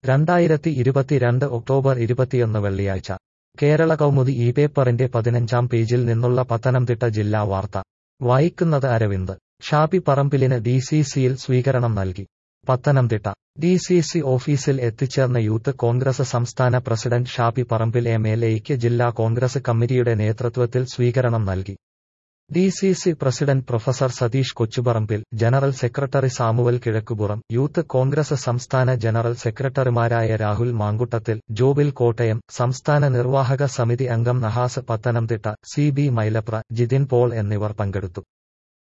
രണ്ടായിരത്തി ഇരുപത്തിരണ്ട് ഒക്ടോബർ ഇരുപത്തിയൊന്ന് വെള്ളിയാഴ്ച കേരള കൗമുദി ഈ പേപ്പറിന്റെ പതിനഞ്ചാം പേജിൽ നിന്നുള്ള പത്തനംതിട്ട ജില്ലാ വാർത്ത വായിക്കുന്നത് അരവിന്ദ് ഷാപ്പി പറമ്പിലിന് ഡി സി സിയിൽ സ്വീകരണം നൽകി പത്തനംതിട്ട ഡി സി സി ഓഫീസിൽ എത്തിച്ചേർന്ന യൂത്ത് കോൺഗ്രസ് സംസ്ഥാന president Shafi Parambil M L എയ്ക്ക് ജില്ലാ കോൺഗ്രസ് കമ്മിറ്റിയുടെ നേതൃത്വത്തിൽ സ്വീകരണം നൽകി D C C president professor Satheesh Kochuparambil general secretary Samuel Kizhakkupuram youth congress സംസ്ഥാന ജനറൽ സെക്രട്ടറിമാരായ രാഹുൽ മാങ്കുട്ടത്തിൽ ജോബിൽ കോട്ടയം സംസ്ഥാന നിർവാഹക സമിതി അംഗം നഹാസ് പത്തനംതിട്ട സി ബി മൈലപ്ര ജിതിൻ പോൾ എന്നിവർ പങ്കെടുത്തു